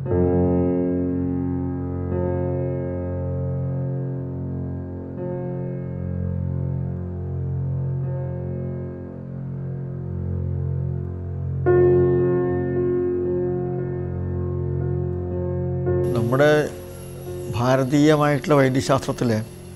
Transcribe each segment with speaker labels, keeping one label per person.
Speaker 1: നമ്മുടെ ഭാരതീയമായിട്ടുള്ള വൈദ്യശാസ്ത്രത്തിൽ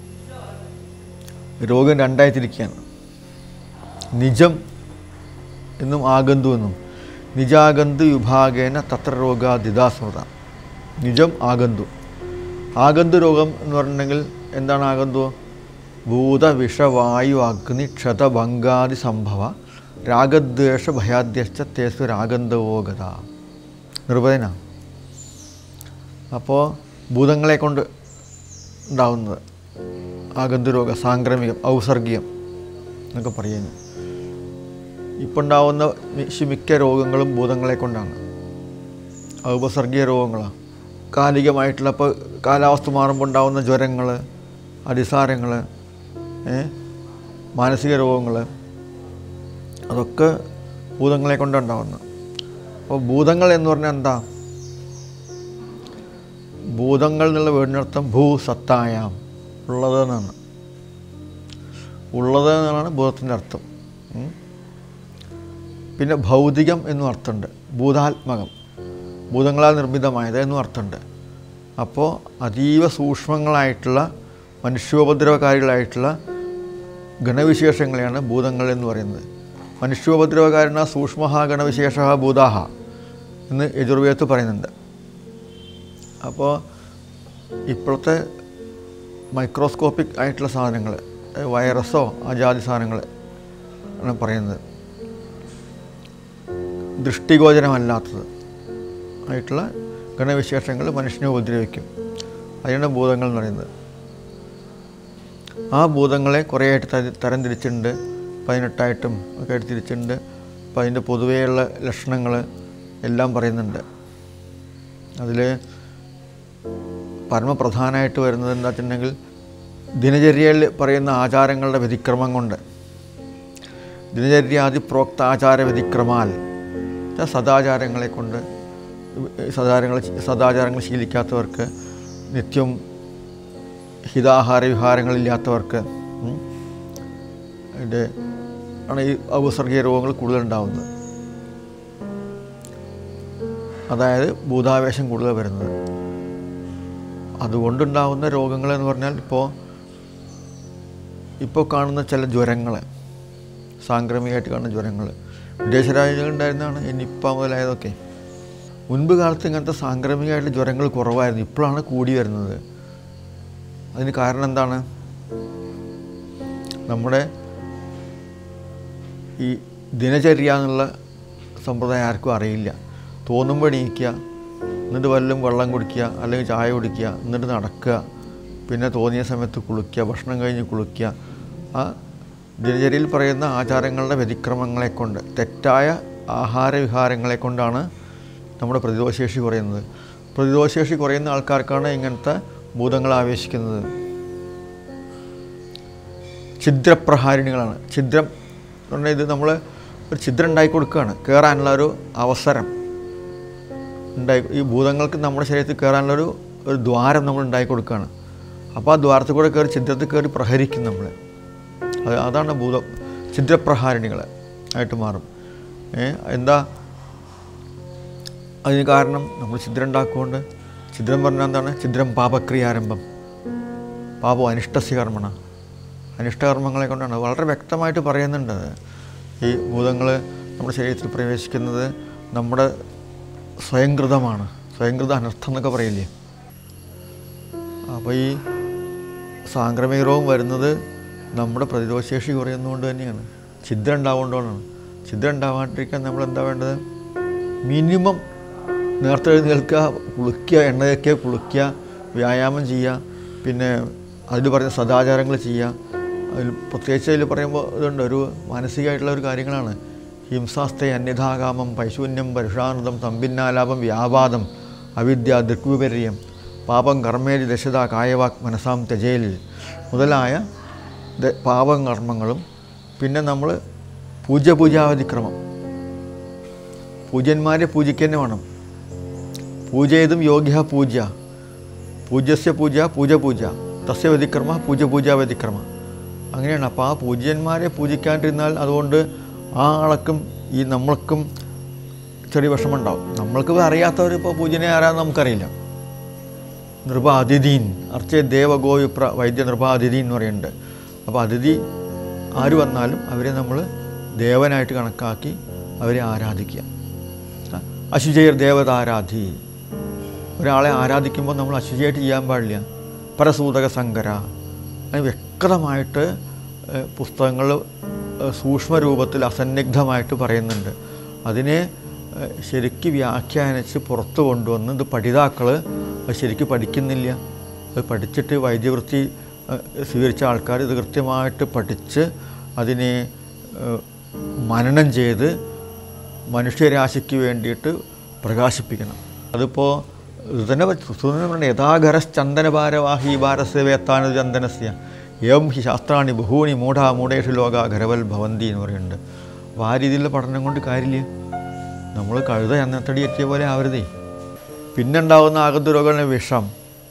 Speaker 1: രോഗം രണ്ടായി തിരിക്കുകയാണ് നിജം എന്നും ആഗന്തു എന്നും നിജാഗന്തു വിഭാഗേന തത്ര രോഗാദിതാസ്മൃത നിജം ആഗന്തു ആഗന്തു രോഗം എന്ന് പറഞ്ഞിട്ടുണ്ടെങ്കിൽ എന്താണ് ആഗന്തു ഭൂത വിഷവായു അഗ്നി ക്ഷതഭംഗാദി സംഭവ രാഗദ്വേഷ ഭയാദ്യശ്ച തേസു രാഗന്ധവോഗത നിർവചന അപ്പോൾ ഭൂതങ്ങളെ കൊണ്ട് ഉണ്ടാവുന്നത് ആഗന്തുരോഗ സാംക്രമികം ഔസർഗികം എന്നൊക്കെ പറയുന്നു ഇപ്പം ഉണ്ടാവുന്ന മിക്ക- മിക്ക രോഗങ്ങളും ഭൂതങ്ങളെ കൊണ്ടാണ് ഔപസർഗീയ രോഗങ്ങളാണ് കാലികമായിട്ടുള്ള ഇപ്പോൾ കാലാവസ്ഥ മാറുമ്പോൾ ഉണ്ടാവുന്ന ജ്വരങ്ങൾ അതിസാരങ്ങൾ മാനസിക രോഗങ്ങൾ അതൊക്കെ ഭൂതങ്ങളെ കൊണ്ടുണ്ടാവുന്നത് അപ്പോൾ ഭൂതങ്ങൾ എന്ന് പറഞ്ഞാൽ എന്താ ഭൂതങ്ങൾ എന്നുള്ള വീടിനർത്ഥം ഭൂ സത്തായാം ഉള്ളത് എന്നാണ് ഉള്ളത് എന്നാണ് ഭൂതത്തിൻ്റെ അർത്ഥം ഉം. പിന്നെ ഭൗതികം എന്നും അർത്ഥമുണ്ട് ഭൂതാത്മകം ഭൂതങ്ങളാൽ നിർമ്മിതമായത് എന്നും അർത്ഥമുണ്ട് അപ്പോൾ അതീവ സൂക്ഷ്മങ്ങളായിട്ടുള്ള മനുഷ്യോപദ്രവകാരികളായിട്ടുള്ള ഗണവിശേഷങ്ങളെയാണ് ഭൂതങ്ങൾ എന്ന് പറയുന്നത് മനുഷ്യോപദ്രവകാരണ സൂക്ഷ്മ ഗണവിശേഷ ഭൂതാഹ എന്ന് യജുർവേദത്ത് പറയുന്നുണ്ട് അപ്പോൾ ഇപ്പോഴത്തെ മൈക്രോസ്കോപ്പിക് ആയിട്ടുള്ള സാധനങ്ങൾ വൈറസോ അജാതി സാധനങ്ങൾ ആണ് പറയുന്നത് ദൃഷ്ടിഗോചരമല്ലാത്തത് ആയിട്ടുള്ള ഗണവിശേഷങ്ങൾ മനുഷ്യനെ ഉപദ്രവിക്കും അതിനാണ് ഭൂതങ്ങൾ എന്ന് പറയുന്നത് ആ ഭൂതങ്ങളെ കുറേയായിട്ട് തര- തരം തിരിച്ചിട്ടുണ്ട് പതിനെട്ടായിട്ടും ഒക്കെ ആയിട്ട് തിരിച്ചിട്ടുണ്ട് അപ്പം അതിൻ്റെ പൊതുവെയുള്ള ലക്ഷണങ്ങൾ എല്ലാം പറയുന്നുണ്ട് അതിൽ പരമപ്രധാനമായിട്ട് വരുന്നത് എന്താ വെച്ചിട്ടുണ്ടെങ്കിൽ ദിനചര്യയിൽ പറയുന്ന ആചാരങ്ങളുടെ വ്യതിക്രമം കൊണ്ട് ദിനചര്യാദി പ്രോക്ത ആചാര വ്യതിക്രമാൽ എന്നുവെച്ചാൽ സദാചാരങ്ങളെ കൊണ്ട് സദാചാരങ്ങൾ സദാചാരങ്ങൾ ശീലിക്കാത്തവർക്ക് നിത്യം ഹിതാഹാര വിഹാരങ്ങളില്ലാത്തവർക്ക് ഉം, അതിൻ്റെ ആണ് ഈ ഔസർഗീയ രോഗങ്ങൾ കൂടുതലുണ്ടാവുന്നത് അതായത് ഭൂതാവേശം കൂടുതൽ വരുന്നത് അതുകൊണ്ടുണ്ടാവുന്ന രോഗങ്ങൾ എന്ന് പറഞ്ഞാൽ ഇപ്പോൾ ഇപ്പോൾ കാണുന്ന ചില ജ്വരങ്ങൾ സാംക്രമികമായിട്ട് കാണുന്ന ജ്വരങ്ങൾ വിദേശ രാജ്യങ്ങളുണ്ടായിരുന്നതാണ് ഈ നിപ്പ മുതലായതൊക്കെ മുൻപ് കാലത്ത് ഇങ്ങനത്തെ സാംക്രമികമായിട്ടുള്ള ജ്വരങ്ങൾ കുറവായിരുന്നു ഇപ്പോഴാണ് കൂടി വരുന്നത് അതിന് കാരണം എന്താണ് നമ്മുടെ ഈ ദിനചര്യ എന്നുള്ള സമ്പ്രദായം ആർക്കും അറിയില്ല തോന്നുമ്പോൾ എണീക്കുക എന്നിട്ട് വല്ലതും വെള്ളം കുടിക്കുക അല്ലെങ്കിൽ ചായ കുടിക്കുക എന്നിട്ട് നടക്കുക പിന്നെ തോന്നിയ സമയത്ത് കുളിക്കുക ഭക്ഷണം കഴിഞ്ഞ് കുളിക്കുക ആ ദിനചര്യയിൽ പറയുന്ന ആചാരങ്ങളുടെ വ്യതിക്രമങ്ങളെ കൊണ്ട് തെറ്റായ ആഹാരവിഹാരങ്ങളെ കൊണ്ടാണ് നമ്മുടെ പ്രതിരോധശേഷി കുറയുന്നത് പ്രതിരോധശേഷി കുറയുന്ന ആൾക്കാർക്കാണ് ഇങ്ങനത്തെ ഭൂതങ്ങൾ ആവേശിക്കുന്നത് ഛിദ്രപ്രഹാരിണികളാണ് ഛിദ്രം എന്ന് പറഞ്ഞാൽ ഇത് നമ്മൾ ഒരു ഛിദ്രം ഉണ്ടാക്കി കൊടുക്കുകയാണ് കയറാനുള്ള ഒരു അവസരം ഉണ്ടായി ഈ ഭൂതങ്ങൾക്ക് നമ്മുടെ ശരീരത്തിൽ കയറാനുള്ളൊരു ഒരു ദ്വാരം നമ്മൾ ഉണ്ടാക്കി കൊടുക്കുകയാണ് അപ്പോൾ ആ ദ്വാരത്തിൽ കൂടെ കയറി ഛിദ്രത്തിൽ കയറി പ്രഹരിക്കും നമ്മൾ അത് അതാണ് ഭൂതം ഛിദ്രപ്രഹാരിണികൾ ആയിട്ട് മാറും ഏ, എന്താ അതിന് കാരണം നമ്മൾ ഛിദ്രം ഉണ്ടാക്കുകൊണ്ട് ഛിദ്രം പറഞ്ഞാൽ എന്താണ് ഛിദ്രം പാപക്രിയാരംഭം പാപം അനിഷ്ടസ്യ കർമ്മണ അനിഷ്ടകർമ്മങ്ങളെ കൊണ്ടാണ് വളരെ വ്യക്തമായിട്ട് പറയുന്നുണ്ട് അത്. ഈ ഭൂതങ്ങൾ നമ്മുടെ ശരീരത്തിൽ പ്രവേശിക്കുന്നത് നമ്മുടെ സ്വയംകൃതമാണ് സ്വയംകൃത അനർത്ഥം എന്നൊക്കെ പറയില്ലേ അപ്പോൾ ഈ സാംക്രമിക രോഗം വരുന്നത് നമ്മുടെ പ്രതിരോധശേഷി കുറയുന്നതുകൊണ്ട് തന്നെയാണ് ഛിദ്രം ഉണ്ടാവുകൊണ്ടാണ് ഛിദ്രം ഉണ്ടാവാണ്ടിരിക്കാൻ നമ്മൾ എന്താ വേണ്ടത് മിനിമം നേരത്തെ എഴുന്നേൽക്കുക കുളിക്കുക എണ്ണ തേക്കുക കുളിക്കുക വ്യായാമം ചെയ്യുക പിന്നെ അതിൽ പറയുന്ന സദാചാരങ്ങൾ ചെയ്യുക അതിൽ പ്രത്യേകിച്ച് അതിൽ പറയുമ്പോൾ ഇതുണ്ട് ഒരു മാനസികമായിട്ടുള്ള ഒരു കാര്യങ്ങളാണ് ഹിംസാസ്തേ അന്യഥാകാമം പൈശൂന്യം പരുഷാനൃതം തമ്പിന്നാലാപം വ്യാപാദം അവിദ്യ ദൃക്വിപര്യം പാപം കർമ്മേരി ദശത കായവാക് മനസാം ത്യജേൽ മുതലായ ദ- പാപം കർമ്മങ്ങളും പിന്നെ നമ്മൾ പൂജ്യ പൂജാവതിക്രമം പൂജ്യന്മാരെ പൂജിക്കുക തന്നെ വേണം പൂജയതും യോഗ്യ പൂജ്യ പൂജ്യസ്യ പൂജ പൂജ പൂജ തസ്യ വ്യതിക്രമ പൂജ പൂജ വ്യതിക്രമ അങ്ങനെയാണ് അപ്പോൾ ആ പൂജ്യന്മാരെ പൂജിക്കാണ്ടിരുന്നാൽ അതുകൊണ്ട് ആ ആൾക്കും ഈ നമ്മൾക്കും ചെറിയ വിഷമമുണ്ടാവും നമ്മൾക്ക് അറിയാത്തവർ ഇപ്പോൾ പൂജനെ ആരാന്ന് നമുക്കറിയില്ല നൃപാതിഥീൻ അർച്ചേ ദേവഗോവിപ്ര വൈദ്യ നൃപാതിഥി എന്ന് പറയുന്നുണ്ട് അപ്പോൾ അതിഥി ആര് വന്നാലും അവരെ നമ്മൾ ദേവനായിട്ട് കണക്കാക്കി അവരെ ആരാധിക്കുക അശുചയർ ദേവതാരാധി ഒരാളെ ആരാധിക്കുമ്പോൾ നമ്മൾ അശുചിയായിട്ട് ചെയ്യാൻ പാടില്ല പരസൂതക സങ്കര അതിന് വ്യക്തമായിട്ട് പുസ്തകങ്ങൾ സൂക്ഷ്മ രൂപത്തിൽ അസന്നിഗ്ധമായിട്ട് പറയുന്നുണ്ട് അതിനെ ഏഹ്, ശരിക്ക് വ്യാഖ്യാനിച്ച് പുറത്ത് കൊണ്ടുവന്ന് ഇത് പഠിതാക്കൾ അത് ശരിക്ക് പഠിക്കുന്നില്ല അത് പഠിച്ചിട്ട് വൈദ്യവൃത്തി ഏഹ്, സ്വീകരിച്ച ആൾക്കാർ ഇത് കൃത്യമായിട്ട് പഠിച്ച് അതിനെ ഏഹ്, മനനം ചെയ്ത് മനുഷ്യരാശിക്ക് വേണ്ടിയിട്ട് പ്രകാശിപ്പിക്കണം അതിപ്പോൾ തന്നെ പറഞ്ഞ യഥാഘരശ്ചന്ദനഭാരവാഹി ഭാരസേവേത്താനു ചന്ദനസ്യ ഏവം ഹി ശാസ്ത്രാണി ബഹൂനി മൂഢ മൂഢേഷു ലോക ഘരവൽ ഭവന്തി എന്ന് പറയുന്നുണ്ട് അപ്പോൾ ആ രീതിയിലുള്ള പഠനം കൊണ്ട് കാര്യമില്ല നമ്മൾ കഴുത ചന്ദനത്തടി എത്തിയ പോലെ ആവരുതേ പിന്നെ ഉണ്ടാകുന്ന ആകന്ത രോഗമാണ് വിഷം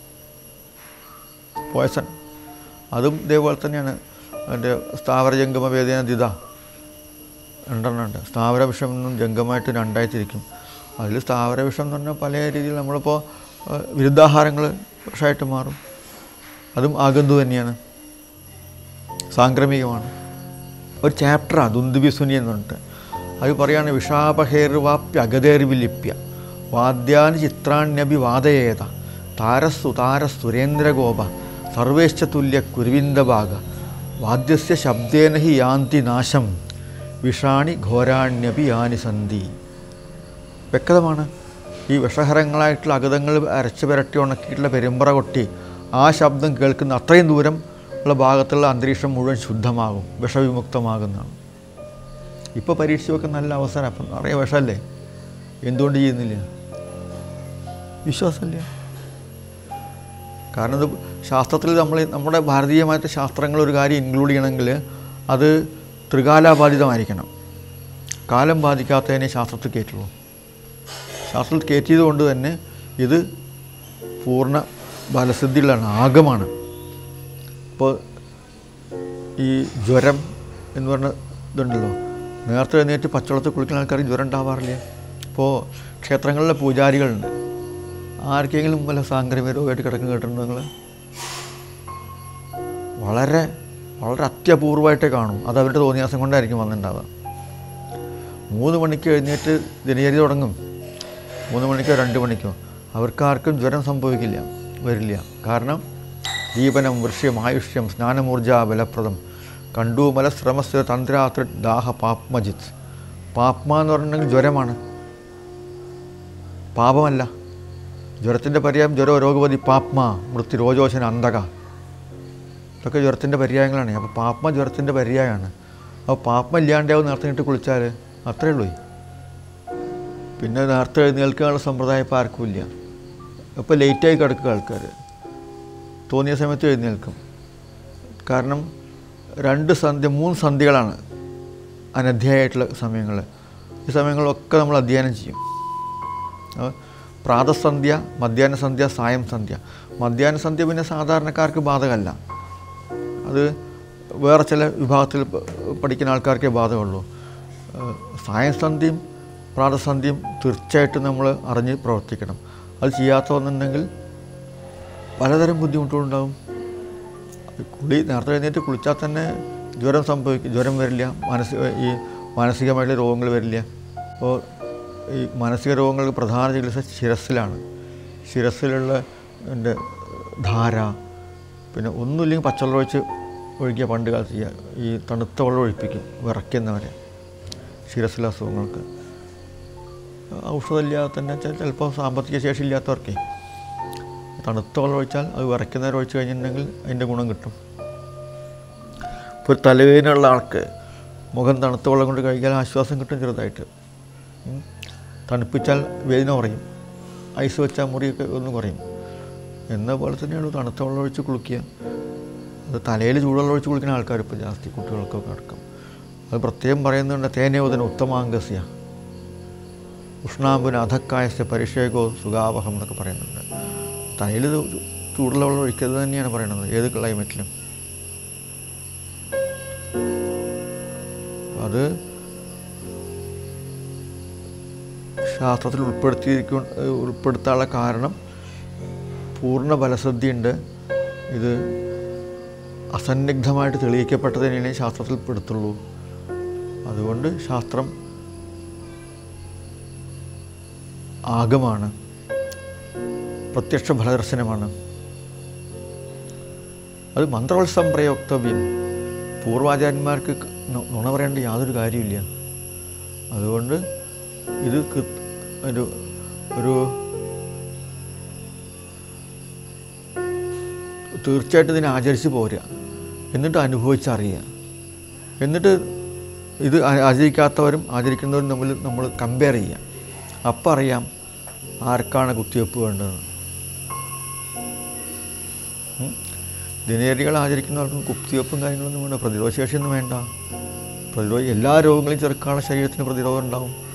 Speaker 1: പോയസൺ അതും ഇതേപോലെ തന്നെയാണ് എൻ്റെ സ്ഥാവരജംഗമ വേദന ദിത രണ്ടെണ്ണം ഉണ്ട് സ്ഥാവര വിഷം എന്നും ജംഗമായിട്ട് രണ്ടായി തിരിക്കും അതിൽ സ്ഥാവര വിഷം എന്ന് പറഞ്ഞാൽ പല രീതിയിൽ നമ്മളിപ്പോൾ ഏഹ്, വിരുദ്ധാഹാരങ്ങൾ വിഷമായിട്ട് മാറും അതും ആഗന്തു തന്നെയാണ് സാംക്രമികമാണ് ഒരു ചാപ്റ്ററാണ് ദുന്ദുബിസുനി എന്ന് പറഞ്ഞിട്ട് അത് പറയാണ് വിഷാപഹേർവാപ്യ അഗതേർവിലിപ്യ വാദ്യാനി ചിത്രാണ്യഭി വാദയേത താരസ്സു താരസുരേന്ദ്രഗോപ സർവേശ്ച തുല്യ കുരുവിന്ദഭാഗ വാദ്യസ്യ ശബ്ദേന ഹി യാന്തി നാശം വിഷാണി ഘോരാണ്യപി യാനി സന്ധി വ്യക്തമാണ് ഈ വിഷഹരങ്ങളായിട്ടുള്ള അഗതങ്ങൾ അരച്ച് പുരട്ടി ഉണക്കിയിട്ടുള്ള പെരുമ്പറ കൊട്ടി ആ ശബ്ദം കേൾക്കുന്ന അത്രയും ദൂരം ഉള്ള ഭാഗത്തുള്ള അന്തരീക്ഷം മുഴുവൻ ശുദ്ധമാകും വിഷവിമുക്തമാകുന്നതാണ് ഇപ്പോൾ പരീക്ഷിച്ച് വെക്കാൻ നല്ല അവസരം അപ്പം നിറയെ വിഷമല്ലേ എന്തുകൊണ്ട് ചെയ്യുന്നില്ല വിശ്വാസമില്ല കാരണം ഇത് ശാസ്ത്രത്തിൽ നമ്മൾ നമ്മുടെ ഭാരതീയമായിട്ട് ശാസ്ത്രങ്ങൾ ഒരു കാര്യം ഇൻക്ലൂഡ് ചെയ്യണമെങ്കിൽ അത് ത്രികാലാബാധിതമായിരിക്കണം കാലം ബാധിക്കാത്തതിനെ ശാസ്ത്രത്തിൽ കയറ്റുള്ളൂ ശാസ്ത്രത്തിൽ കയറ്റിയത് കൊണ്ട് തന്നെ ഇത് പൂർണ്ണ ഫലസിദ്ധിയുള്ളതാണ് ആഗമാണ് ഇപ്പോൾ ഈ ജ്വരം എന്ന് പറഞ്ഞ ഇതുണ്ടല്ലോ നേരത്തെ എഴുന്നേറ്റ് പച്ചവെള്ളത്തിൽ കുളിക്കുന്ന ആൾക്കാർക്ക് ജ്വരം ഉണ്ടാവാറില്ല ഇപ്പോൾ ക്ഷേത്രങ്ങളിലെ പൂജാരികളുണ്ട് ആർക്കെങ്കിലും വല്ല സാംക്രമിക രോഗമായിട്ട് കിടക്കുന്ന കേട്ടിട്ടുണ്ടോ നിങ്ങൾ വളരെ വളരെ അത്യപൂർവമായിട്ടേ കാണും അത് അവരുടെ തോന്നിയാസം കൊണ്ടായിരിക്കും വന്നിട്ടുണ്ടാവുക മൂന്ന് മണിക്ക് എഴുന്നേറ്റ് ദിനചര്യ തുടങ്ങും മൂന്ന് മണിക്കോ രണ്ട് മണിക്കോ അവർക്കാർക്കും ജ്വരം സംഭവിക്കില്ല വരില്ല കാരണം ദീപനം വൃഷ്യം ആയുഷ്യം സ്നാനമൂർജ ബലപ്രദം കണ്ടൂമല ശ്രമസ്വ തന്ത്രാതൃ ദാഹ പാപ്മജിത് പാപ്മ എന്ന് പറഞ്ഞിട്ടുണ്ടെങ്കിൽ ജ്വരമാണ് പാപമല്ല ജ്വരത്തിൻ്റെ പര്യായം ജ്വരോ രോഗപതി പാപ്മ മൃത്യു രോജോശന അന്തക ഇതൊക്കെ ജ്വരത്തിൻ്റെ പര്യായങ്ങളാണ് അപ്പോൾ പാപ്മ ജ്വരത്തിൻ്റെ പര്യായമാണ് അപ്പോൾ പാപ്മ ഇല്ലാണ്ടാവും നേരത്തെ ഇട്ട് കുളിച്ചാൽ അത്രയേ ഉള്ളൂ പിന്നെ നേരത്തെ എഴുന്നേൽക്കാനുള്ള സമ്പ്രദായം ഇപ്പോൾ ആർക്കും ഇല്ല ഇപ്പോൾ ലേറ്റായി കിടക്കുക ആൾക്കാർ തോന്നിയ സമയത്ത് എഴുന്നേൽക്കും കാരണം രണ്ട് സന്ധ്യ മൂന്ന് സന്ധ്യകളാണ് അനധ്യായിട്ടുള്ള സമയങ്ങൾ ഈ സമയങ്ങളിലൊക്കെ നമ്മൾ അധ്യയനം ചെയ്യും അപ്പോൾ പ്രാതസന്ധ്യ മധ്യാഹ്ന സന്ധ്യ സായം സന്ധ്യ മധ്യാഹ്ന സന്ധ്യ പിന്നെ സാധാരണക്കാർക്ക് ബാധകമല്ല അത് വേറെ ചില വിഭാഗത്തിൽ പ- പഠിക്കുന്ന ആൾക്കാർക്കേ ബാധകമുള്ളൂ ഏഹ് സായം സന്ധ്യയും പ്രാതസന്ധ്യയും തീർച്ചയായിട്ടും നമ്മൾ അറിഞ്ഞ് പ്രവർത്തിക്കണം അത് ചെയ്യാത്തവെന്നുണ്ടെങ്കിൽ പലതരം ബുദ്ധിമുട്ടുകളുണ്ടാവും കുളി നേരത്തെ എഴുന്നേറ്റ് കുളിച്ചാൽ തന്നെ ജ്വരം സംഭവിക്കും ജ്വരം വരില്ല മാനസിക ഈ മാനസികമായിട്ടുള്ള രോഗങ്ങൾ വരില്ല അപ്പോൾ ഈ മാനസിക രോഗങ്ങൾക്ക് പ്രധാന ചികിത്സ ശിരസിലാണ് ശിരസിലുള്ള എൻ്റെ ധാര പിന്നെ ഒന്നുമില്ലെങ്കിൽ പച്ചവെള്ളം ഒഴിച്ച് ഒഴിക്കുക പണ്ട് കാലത്ത് ചെയ്യുക ഈ തണുത്ത വെള്ളം ഒഴിപ്പിക്കും വിറയ്ക്കുന്നവരെ ശിരസിലെ അസുഖങ്ങൾക്ക് ഔഷധമില്ലാതെ തന്നെ ചെ- ചിലപ്പോൾ സാമ്പത്തിക ശേഷി ഇല്ലാത്തവർക്കേ തണുത്ത വെള്ളം ഒഴിച്ചാൽ അത് വിറയ്ക്കുന്നവർ ഒഴിച്ച് കഴിഞ്ഞിട്ടുണ്ടെങ്കിൽ അതിൻ്റെ ഗുണം കിട്ടും ഇപ്പോൾ ഒരു തലവേദനയുള്ള ആൾക്ക് മുഖം തണുത്ത വെള്ളം കൊണ്ട് കഴിക്കാൻ ആശ്വാസം കിട്ടും ചെറുതായിട്ട് ഉം. തണുപ്പിച്ചാൽ വേദന കുറയും ഐസ് വെച്ചാൽ മുറിയൊക്കെ ഒന്ന് കുറയും എന്ന പോലെ തന്നെയാണ് തണുത്ത വെള്ളം ഒഴിച്ച് കുളിക്കുക അത് തലയിൽ ചൂടുവെള്ളം ഒഴിച്ച് കുളിക്കുന്ന ആൾക്കാർ ഇപ്പോൾ ജാസ്തി കുട്ടികൾക്കൊക്കെ അടക്കം അത് പ്രത്യേകം പറയുന്നുണ്ട് തേനയോധന ഉത്തമാംഗസ്യ ഉഷ്ണാമ്പുന അധക്കായസ്യ പരിഷേകോ സുഖാവഹം എന്നൊക്കെ പറയുന്നുണ്ട് തലയിൽ ചൂടുള്ള വെള്ളം ഒഴിക്കരുത് തന്നെയാണ് പറയുന്നത് ഏത് ക്ലൈമറ്റിലും അത് ശാസ്ത്രത്തിൽ ഉൾപ്പെടുത്തിയിരിക്കും ഉൾപ്പെടുത്താനുള്ള കാരണം പൂർണ്ണ ഫലശ്രദ്ധയുണ്ട് ഇത് അസന്നിഗ്ധമായിട്ട് തെളിയിക്കപ്പെട്ടത് തന്നെയാണ് ശാസ്ത്രത്തിൽ പെടുത്തുള്ളൂ അതുകൊണ്ട് ശാസ്ത്രം ആഗമാണ് പ്രത്യക്ഷ ഫലദർശനമാണ് അത് മന്ത്രോത്സവം പ്രയോക്തവ്യം പൂർവാചാര്യന്മാർക്ക് ന- നുണ പറയേണ്ട യാതൊരു കാര്യമില്ല അതുകൊണ്ട് ഇത് കൃ- ഒരു ഒരു തീർച്ചയായിട്ടും ഇതിനെ ആചരിച്ച് പോരുക എന്നിട്ട് അനുഭവിച്ചറിയുക എന്നിട്ട് ഇത് ആ- ആചരിക്കാത്തവരും ആചരിക്കുന്നവരും തമ്മിൽ നമ്മൾ കമ്പയർ ചെയ്യുക അപ്പം അറിയാം ആർക്കാണ് കുത്തിവെപ്പ് വേണ്ടത് ഉം. ദിനചര്യകൾ ആചരിക്കുന്നവർക്കും കുത്തിവെപ്പും കാര്യങ്ങളൊന്നും വേണ്ട പ്രതിരോധശേഷിയൊന്നും വേണ്ട പ്രതിരോധ എല്ലാ രോഗങ്ങളെയും ചെറുക്കാനുള്ള ശരീരത്തിന് പ്രതിരോധം ഉണ്ടാവും